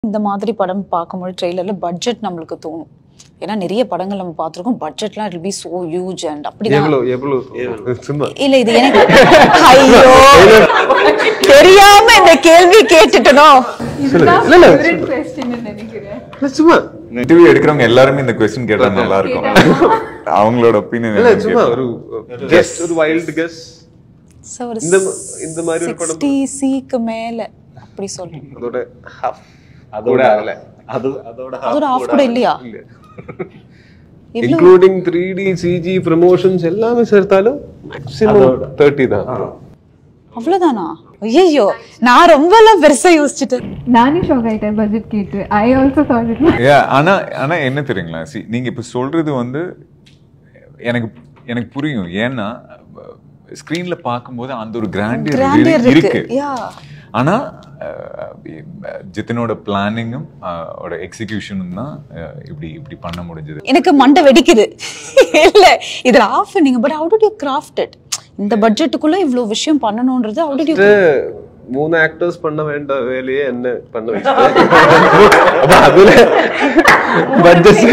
இந்த மாதிரி படம் பார்க்கும்போது ட்ரெய்லர்ல பட்ஜெட் நம்மளுக்கு தோணும் ஏன்னா நிறைய படங்கள் நம்ம பார்த்திருக்கோம் பட்ஜெட்லாம் it be so huge and அப்படிதான் எவ்வளோ எவ்வளோ சும்மா இல்ல இது எனக்கு ஐயோ தெரியாம இந்த கேள்வி கேட்டுட்டனோ சொல்லுங்க இல்ல இல்ல ஃபேவரட் கொஸ்டின் நினைக்கிறேன் இல்ல, சும்மா இன்டர்வியூ எடுக்கிறவங்க எல்லாருமே இந்த கொஸ்டின் கேட்டா நல்லா இருக்கும் அவங்களோட ஒப்பீனியன் இல்ல சும்மா ஒரு கெஸ் ஒரு வைல்டு கெஸ் So, ஒரு இந்த இந்த மாதிரி ஒரு படம் 60 சிக்கு மேல அப்படி சொல்றேன் அதோட ஹாஃப் அதோட ஆகல அது அதோட அது ஒரு ஆஃப் கூட இல்லையா இல்ல எவ்வளவு including three D CG promotions எல்லாமே சேர்த்தாலும் மேக்ஸிமம் தேர்ட்டி தான் அவ்வளவுதானா ஐயோ நான் ரொம்ப எல்லாம் பெருசா யோசிச்சுட்டேன் நானே ஷாக் ஆயிட்டேன் பட்ஜெட் கேட்டு I also thought it Yeah, ஆனா ஆனா என்ன தெரியுங்களா சி நீங்க இப்ப சொல்றது வந்து எனக்கு எனக்கு புரியும் ஏன்னா ஸ்கிரீன்ல பார்க்கும்போது அந்த ஒரு Grandeur கிராண்டியர் இருக்கு. இருக்கு Yeah. ஆனா அஹ், ஜித்தினோட பிளானிங்கும் ஓட எக்ஸிகியூஷனும் தான் அஹ், இப்படி இப்படி பண்ண முடிஞ்சது எனக்கு மண்டை வெடிக்குது இல்ல இதுல ஆஃப் நீங்க but how do you craft it இந்த பட்ஜெட்டுக்குள்ள இவ்வளவு விஷயம் பண்ணணும்ன்றது ஹவு டு யூ மூணு ஆக்டர்ஸ் பண்ண வேண்ட வேலையே என்ன பண்ண வச்சுட்டேன் அப்ப அதுல பட்ஜெட்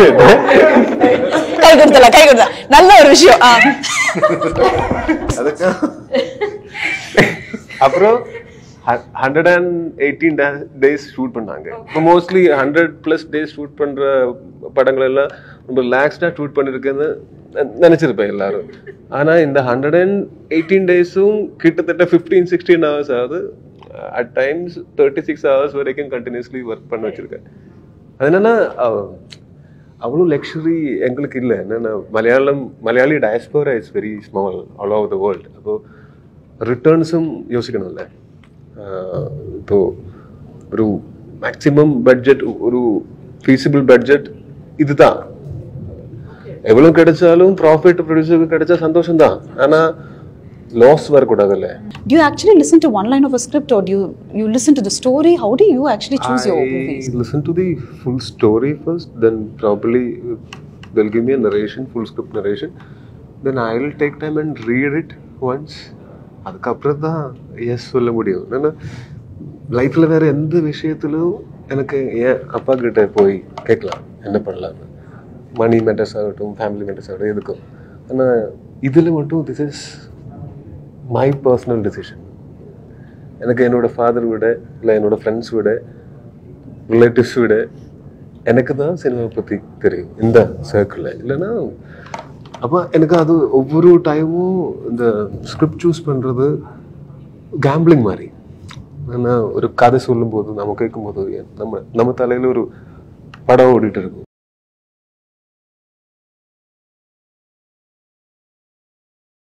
கை கொடுத்தல கை கொடுத்தல நல்ல ஒரு விஷயம் ஆ. அதுக்கு அப்புறம் hundred and eighteen days shoot பண்ணாங்க இப்போ mostly hundred plus days shoot பண்ற படங்கள் எல்லாம் ரொம்ப ரிலாக்ஸ்டா ஷூட் பண்ணிருக்குன்னு நெ- நினைச்சிருப்பேன் எல்லாரும் ஆனா இந்த ஹண்ட்ரட் அண்ட் எயிட்டீன் டேஸும் கிட்டத்தட்ட ஃபிஃப்டீன் சிக்ஸ்டீன் ஹவர்ஸ் ஆகுது at times thirty six hours வரைக்கும் கண்டினியூஸ்லி ஒர்க் பண்ண வச்சிருக்கேன் அது என்னன்னா அஹ், அவ்வளோ லக்ஸுரி எங்களுக்கு இல்லை என்னென்னா Malayalam Malayali diaspora is very small all over the world அப்போ ரிட்டர்ன்ஸும் யோசிக்கணும்ல ஆஹ் இப்போ ஒரு மேக்ஸிமம் பட்ஜெட் ஒரு ஃபீஸிபிள் பட்ஜெட் இதுதான் எவ்வளவு கிடைச்சாலும் ப்ராஃபிட் ப்ரொடியூசருக்கு கிடைச்சா சந்தோஷம் தான் ஆனா லாஸ் வரக்கூடாதுல்ல Do you actually listen to one line of a script or do you you listen to the story? How do you actually choose your movies? I listen to the full story first, then probably uh, they'll give me a narration, full script narration. Then I'll take time and read it once. அதுக்கப்புறம் தான் S சொல்ல முடியும் ஏன்னா லைஃப்பில் வேற எந்த விஷயத்திலும் எனக்கு ஏன் அப்பா கிட்ட போய் கேட்கலாம் என்ன பண்ணலாம்னு மணி மேட்டர்ஸ் ஆகட்டும் ஃபேமிலி மேட்டர்ஸ் ஆகட்டும் எதுக்கும் ஆனால் இதில் மட்டும் this is my personal decision எனக்கு என்னோட ஃபாதர் விட இல்லை என்னோட ஃப்ரெண்ட்ஸ் விட ரிலேட்டிவ்ஸ் விட எனக்கு தான் சினிமா பற்றி தெரியும் இந்த சர்க்கிளில் இல்லைன்னா அப்போ எனக்கு அது ஒவ்வொரு டைமும் இந்த ஸ்கிரிப்ட் சூஸ் பண்ணுறது கேம்பிளிங் மாதிரி ஏன்னா ஒரு கதை சொல்லும்போது நம்ம கேட்கும்போது நம்ம நம்ம தலையில் ஒரு படம் ஓடிட்டு இருக்கும்